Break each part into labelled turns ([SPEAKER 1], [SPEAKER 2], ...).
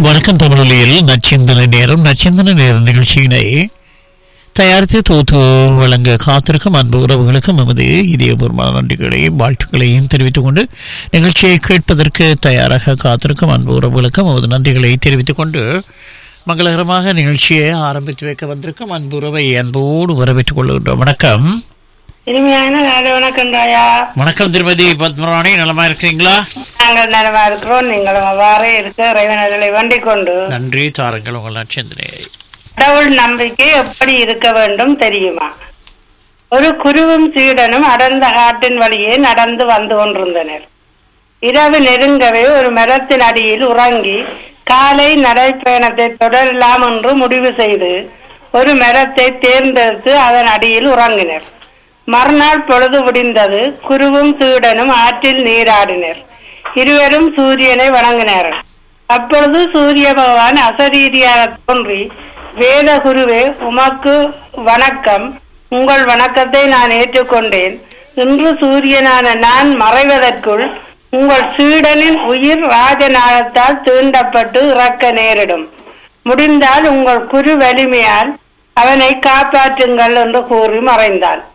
[SPEAKER 1] வணக்கம் தமிழொலியில் நச்சிந்தன நேரம் நச்சிந்தன நேர நிகழ்ச்சியினை தயாரித்து தோத்து வழங்க காத்திருக்கும் அன்பு உறவுகளுக்கும் எமது இதயபூர்வமான நன்றிகளையும் வாழ்த்துக்களையும் தெரிவித்துக் கொண்டு நிகழ்ச்சியை கேட்பதற்கு தயாராக காத்திருக்கும் அன்பு உறவுகளுக்கும் எமது நன்றிகளை தெரிவித்துக் கொண்டு மங்களகரமாக நிகழ்ச்சியை ஆரம்பித்து வைக்க வந்திருக்கும் அன்பு உறவை அன்போடு வரவேற்றுக் கொள்கின்றோம் வணக்கம்
[SPEAKER 2] இனிமையான காலை வணக்கம் ராயா
[SPEAKER 1] வணக்கம் திருமதி பத்மராணி நலமா இருக்கிறீங்களா
[SPEAKER 2] நாங்கள் நலமா இருக்கிறோம் நீங்களும் அவ்வாறே இருக்க இறைவனர்களை வேண்டிக் கொண்டு
[SPEAKER 1] நன்றி தாருங்கள் உங்கள் நட்சத்திரையை
[SPEAKER 2] கடவுள் நம்பிக்கை எப்படி இருக்க வேண்டும் தெரியுமா ஒரு குருவும் சீடனும் அடர்ந்த காட்டின் வழியே நடந்து வந்து கொண்டிருந்தனர் இரவு நெருங்கவே ஒரு மரத்தின் அடியில் உறங்கி காலை நடைப்பயணத்தை தொடரலாம் என்று முடிவு செய்து ஒரு மரத்தை தேர்ந்தெடுத்து அதன் அடியில் உறங்கினர் மறுநாள் பொழுது விடிந்தது குருவும் சீடனும் ஆற்றில் நீராடினர் இருவரும் சூரியனை வணங்கினார்கள் அப்பொழுது சூரிய பகவான் அசரீதியாக தோன்றி வேத குருவே உமக்கு வணக்கம் உங்கள் வணக்கத்தை நான் ஏற்றுக்கொண்டேன் இன்று சூரியனான நான் மறைவதற்குள் உங்கள் சீடனின் உயிர் ராஜநாகத்தால் தீண்டப்பட்டு இறக்க நேரிடும் முடிந்தால் உங்கள் குரு வலிமையால் அவனை காப்பாற்றுங்கள் என்று கூறி மறைந்தான்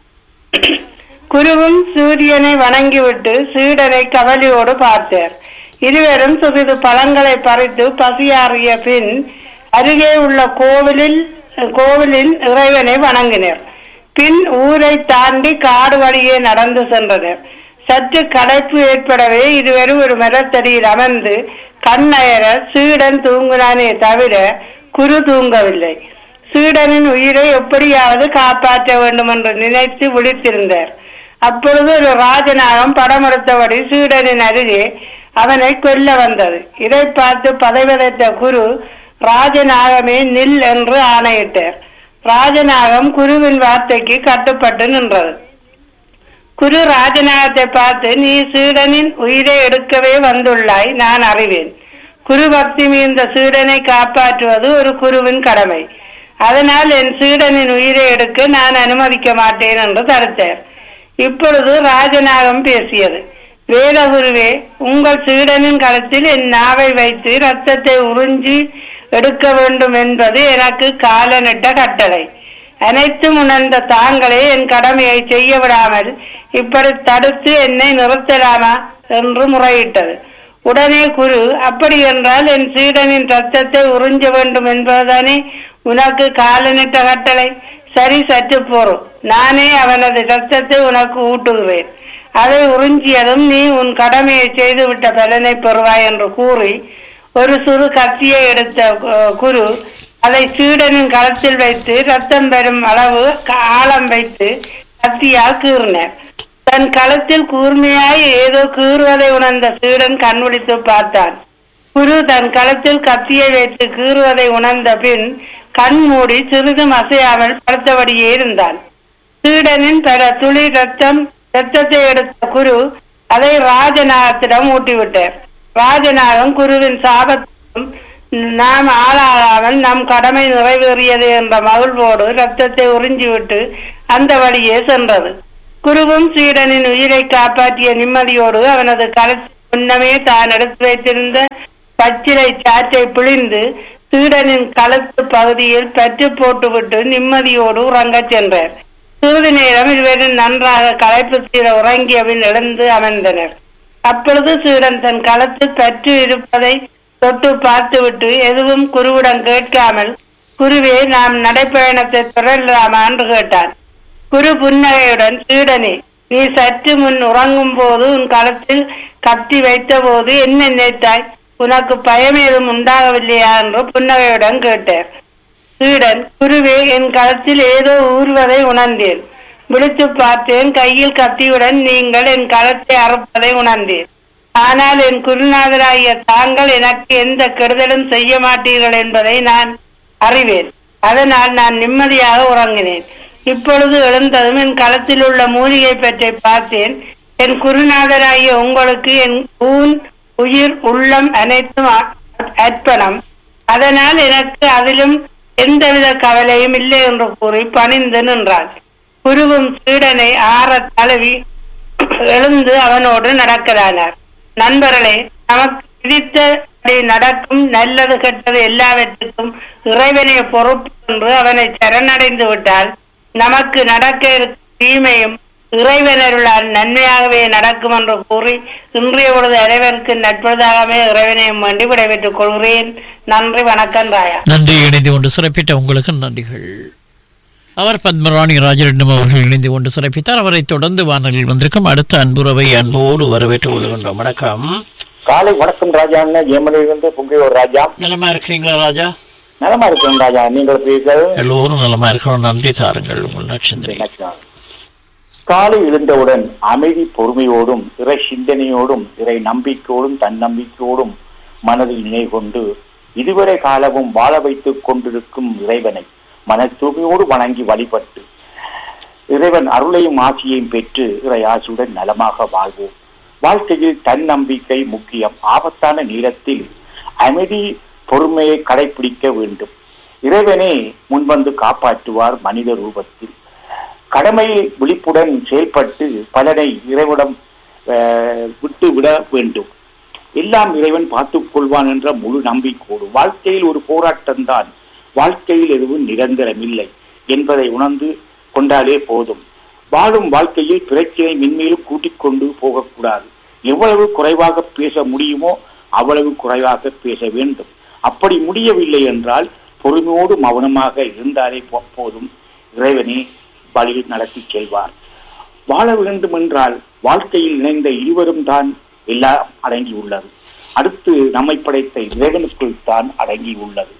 [SPEAKER 2] குருவும் சூரியனை வணங்கிவிட்டு சீடனை கவலையோடு பார்த்தார் இருவரும் சிறிது பழங்களை பறித்து பசியாறிய பின் அருகே உள்ள கோவிலில் கோவிலில் இறைவனை வணங்கினர் பின் ஊரை தாண்டி காடு வழியே நடந்து சென்றனர் சற்று களைப்பு ஏற்படவே இருவரும் ஒரு மரத்தடியில் அமர்ந்து கண்ணயர சீடன் தூங்கினானே தவிர குரு தூங்கவில்லை சீடனின் உயிரை எப்படியாவது காப்பாற்ற வேண்டும் என்று நினைத்து விழித்திருந்தார் அப்பொழுது ஒரு ராஜநாகம் படமெடுத்தபடி சீடனின் அருகே அவனை கொல்ல வந்தது இதை பார்த்து பதைவதைத்த குரு ராஜநாகமே நில் என்று ஆணையிட்டார் ராஜநாகம் குருவின் வார்த்தைக்கு கட்டுப்பட்டு நின்றது குரு ராஜநாகத்தை பார்த்து நீ சீடனின் உயிரை எடுக்கவே வந்துள்ளாய் நான் அறிவேன் குரு பக்தி மீந்த சீடனை காப்பாற்றுவது ஒரு குருவின் கடமை அதனால் என் சீடனின் உயிரை எடுக்க நான் அனுமதிக்க மாட்டேன் என்று தடுத்தார் இப்பொழுது ராஜநாகம் பேசியது வேதகுருவே உங்கள் சீடனின் களத்தில் என் நாவை வைத்து ரத்தத்தை உறிஞ்சி எடுக்க வேண்டும் என்பது எனக்கு காலனிட்ட கட்டளை அனைத்தும் உணர்ந்த தாங்களே என் கடமையை செய்ய விடாமல் இப்படி தடுத்து என்னை நிறுத்தலாமா என்று முறையிட்டது உடனே குரு அப்படி என்றால் என் சீடனின் ரத்தத்தை உறிஞ்ச வேண்டும் என்பதுதானே உனக்கு காலனிட்ட கட்டளை சரி சற்று போறோம் நானே அவனது ரத்தத்தை உனக்கு ஊட்டுகிறேன் அதை உறிஞ்சியதும் நீ உன் கடமையை செய்துவிட்ட பலனை பெறுவாய் என்று கூறி ஒரு சிறு கத்தியை எடுத்த அஹ், குரு அதை சீடனின் களத்தில் வைத்து ரத்தம் பெறும் அளவு க- ஆழம் வைத்து கத்தியால் கீறினார் தன் களத்தில் கூர்மையாய் ஏதோ கீறுவதை உணர்ந்த சீடன் கண்விழித்து பார்த்தான் குரு தன் களத்தில் கத்தியை வைத்து கீறுவதை உணர்ந்த பின் கண் மூடி சிறிதும் அசையாமல் படுத்தபடியே இருந்தான் சீடனின் பல துளி ரத்தம் ரத்தத்தை எடுத்த குரு அதை ராஜநாகத்திடம் ஊட்டிவிட்டார் ராஜநாகம் குருவின் சாபத்தும் நாம் ஆளாகாமல் நம் கடமை நிறைவேறியது என்ற மகிழ்வோடு ரத்தத்தை உறிஞ்சிவிட்டு அந்த வழியே சென்றது குருவும் சீடனின் உயிரை காப்பாற்றிய நிம்மதியோடு அவனது களத்தில் முன்னமே தான் எடுத்து வைத்திருந்த பச்சிலை சாற்றை பிழிந்து சீடனின் களத்து பகுதியில் பற்று போட்டுவிட்டு நிம்மதியோடு உறங்கச் சென்றார் சிறிது நேரம் இருவரும் நன்றாக களைப்பு தீர உறங்கிய பின் எழுந்து அமர்ந்தனர் அப்பொழுது சீடன் தன் களத்தில் பற்று இருப்பதை தொட்டு பார்த்துவிட்டு எதுவும் குருவிடம் கேட்காமல் குருவே நாம் நடைப்பயணத்தை தொடரலாமா என்று கேட்டான் குரு புன்னகையுடன் சீடனே நீ சற்று முன் உறங்கும் போது உன் களத்தில் கத்தி வைத்த போது என்ன நினைத்தாய் உனக்கு பயம் ஏதும் உண்டாகவில்லையா என்று புன்னகையுடன் கேட்டார் சீடன் குருவே என் களத்தில் ஏதோ ஊறுவதை உணர்ந்தேன் விழித்து பார்த்தேன் கையில் கத்தியுடன் நீங்கள் என் களத்தை அறுப்பதை உணர்ந்தேன் ஆனால் என் குருநாதராகிய தாங்கள் எனக்கு எந்த கெடுதலும் செய்ய மாட்டீர்கள் என்பதை நான் அறிவேன் அதனால் நான் நிம்மதியாக உறங்கினேன் இப்பொழுது எழுந்ததும் என் களத்தில் உள்ள மூலிகை பற்றி பார்த்தேன் என் குருநாதராகிய உங்களுக்கு என் ஊன் உயிர் உள்ளம் அனைத்தும் அ- அர்ப்பணம் அதனால் எனக்கு அதிலும் எந்தவித கவலையும் இல்லை என்று கூறி பணிந்து நின்றான் குருவும் சீடனை ஆற தழுவி எழுந்து அவனோடு நடக்கலானார் நண்பர்களே நமக்கு விதித்த இப்படி நடக்கும் நல்லது கெட்டது எல்லாவற்றுக்கும் இறைவனை பொறுப்பு என்று அவனை சரணடைந்து விட்டால் நமக்கு நடக்க இருக்கும் தீமையும் இறைவனருளால் நன்மையாகவே நடக்கும் என்று கூறி இன்றைய பொழுது அனைவருக்கு நட்புறதாகவே இறைவனையும் வேண்டி விடைபெற்றுக் கொள்கிறேன் நன்றி வணக்கம் ராயா
[SPEAKER 1] நன்றி இணைந்து கொண்டு சிறப்பித்த உங்களுக்கு நன்றிகள் அவர் பத்மராணி ராஜரட்னம் அவர்கள் இணைந்து கொண்டு சிறப்பித்தார் அவரை தொடர்ந்து வானொலியில் வந்திருக்கும் அடுத்த அன்புறவை அன்போடு வரவேற்றுக் கொள்கின்றோம் வணக்கம்
[SPEAKER 3] காலை வணக்கம் ராஜா ஏமனிலிருந்து பொங்கியோர் ராஜா
[SPEAKER 1] நலமா இருக்கிறீங்களா ராஜா
[SPEAKER 3] நலமா இருக்கிறேன் ராஜா நீங்கள் எப்படி இருக்கிறீர்கள்?
[SPEAKER 1] எல்லோரும் நலமா இருக்கிறோம் நன்றி தாருங்கள் உங்கள் நட்சத்திரி
[SPEAKER 3] வணக்கம். காலை எழுந்தவுடன் அமைதி பொறுமையோடும் இறை சிந்தனையோடும் இறை நம்பிக்கையோடும் தன்னம்பிக்கையோடும் மனதில் நினைவு கொண்டு இதுவரை காலமும் வாழ வைத்துக் கொண்டிருக்கும் இறைவனை மன தூய்மையோடு வணங்கி வழிபட்டு இறைவன் அருளையும் ஆசியையும் பெற்று இறை ஆசியுடன் நலமாக வாழ்வோம் வாழ்க்கையில் தன்னம்பிக்கை முக்கியம் ஆபத்தான நேரத்தில் அமைதி பொறுமையை கடைபிடிக்க வேண்டும் இறைவனே முன்வந்து காப்பாற்றுவார் மனித ரூபத்தில் கடமையில் விழிப்புடன் செயல்பட்டு பலனை இறைவனம் அஹ், விட்டு விட வேண்டும் எல்லாம் இறைவன் பார்த்துக் கொள்வான் என்ற முழு நம்பிக்கையோடு வாழ்க்கையில் ஒரு போராட்டம் தான் வாழ்க்கையில் எதுவும் நிரந்தரம் இல்லை என்பதை உணர்ந்து கொண்டாலே போதும் வாழும் வாழ்க்கையில் பிரச்சனை மென்மேலும் கூட்டிக் கொண்டு போகக்கூடாது எவ்வளவு குறைவாக பேச முடியுமோ அவ்வளவு குறைவாக பேச வேண்டும் அப்படி முடியவில்லை என்றால் பொறுமையோடு மௌனமாக இருந்தாலே போ- போதும் இறைவனே வழியில் நடத்தி செல்வார் வாழ வேண்டும் என்றால் வாழ்க்கையில் இணைந்த இருவரும் தான் எல்லாம் அடங்கியுள்ளது அடுத்து நம்மை படைத்த இறைவனுக்குள் தான் அடங்கியுள்ளது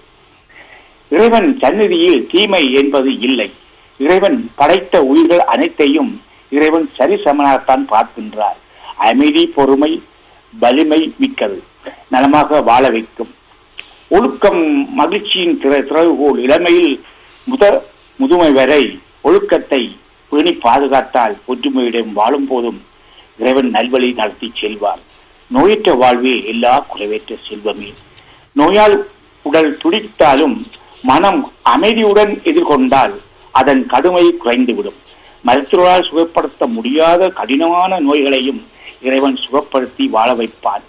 [SPEAKER 3] இறைவன் சந்நிதியில் தீமை என்பது இல்லை இறைவன் படைத்த உயிர்கள் அனைத்தையும் இறைவன் சரிசமனாகத்தான் பார்க்கின்றார் அமைதி பொறுமை வலிமை மிக்கது நலமாக வாழ வைக்கும் ஒழுக்கம் மகிழ்ச்சியின் திற- திறவுகோல் இளமையில் முத முதுமை வரை ஒழுக்கத்தை பேணி பாதுகாத்தால் ஒற்றுமையிடம் வாழும் போதும் இறைவன் நல்வழி நடத்தி செல்வார் நோயற்ற வாழ்வே எல்லா குறைவற்ற செல்வமே நோயால் உடல் துடித்தாலும் மனம் அமைதியுடன் எதிர்கொண்டால் அதன் கடுமை குறைந்துவிடும் மருத்துவரால் சுகப்படுத்த முடியாத கடினமான நோய்களையும் இறைவன் சுகப்படுத்தி வாழ வைப்பான்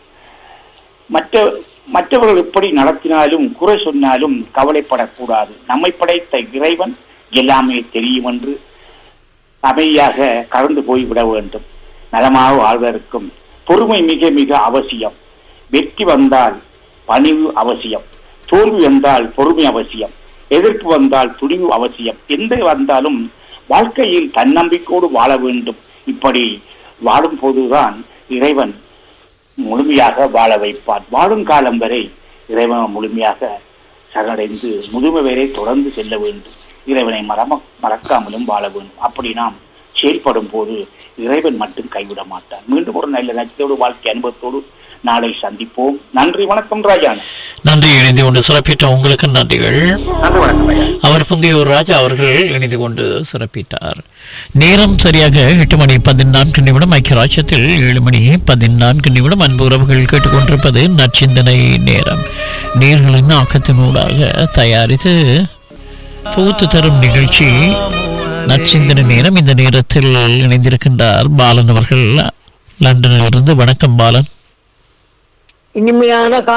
[SPEAKER 3] மற்ற மற்றவர்கள் எப்படி நடத்தினாலும் குறை சொன்னாலும் கவலைப்படக்கூடாது நம்மை படைத்த இறைவன் எல்லாமே தெரியும் என்று அமைதியாக கலந்து போய்விட வேண்டும் நலமாக வாழ்வதற்கும் பொறுமை மிக மிக அவசியம் வெற்றி வந்தால் பணிவு அவசியம் தோல்வி வந்தால் பொறுமை அவசியம் எதிர்ப்பு வந்தால் துணிவு அவசியம் எந்த வந்தாலும் வாழ்க்கையில் தன்னம்பிக்கையோடு வாழ வேண்டும் இப்படி வாழும் போதுதான் இறைவன் முழுமையாக வாழ வைப்பான் வாழும் காலம் வரை இறைவன் முழுமையாக சரணடைந்து முதுமை வரை தொடர்ந்து செல்ல வேண்டும் இறைவனை மறம மறக்காமலும் வாழ வேண்டும் அப்படி நாம் செயல்படும் போது இறைவன் மட்டும் கைவிட மாட்டான் மீண்டும் ஒரு நல்ல நச்சத்தோடு வாழ்க்கை அனுபவத்தோடு நாளை சந்திப்போம் நன்றி வணக்கம் ராஜான்
[SPEAKER 1] நன்றி இணைந்து கொண்டு சிறப்பித்த உங்களுக்கு நன்றிகள்
[SPEAKER 3] நன்றி வணக்கம் ராஜா
[SPEAKER 1] அவர் புந்தியூர் ராஜா அவர்கள் இணைந்து கொண்டு சிறப்பித்தார் நேரம் சரியாக எட்டு மணி பதினான்கு நிமிடம் ஐக்கிய ராஜ்யத்தில் ஏழு மணி பதினான்கு நிமிடம் அன்பு உறவுகள் கேட்டுக்கொண்டிருப்பது நச்சிந்தனை நேரம் நேர்களின் ஆக்கத்தினூடாக தயாரித்து தொகுத்து தரும் நிகழ்ச்சி நச்சிந்தனை நேரம் இந்த நேரத்தில் இணைந்திருக்கின்றார் பாலன் அவர்கள் லண்டனிலிருந்து வணக்கம் பாலன்
[SPEAKER 4] இனிமையான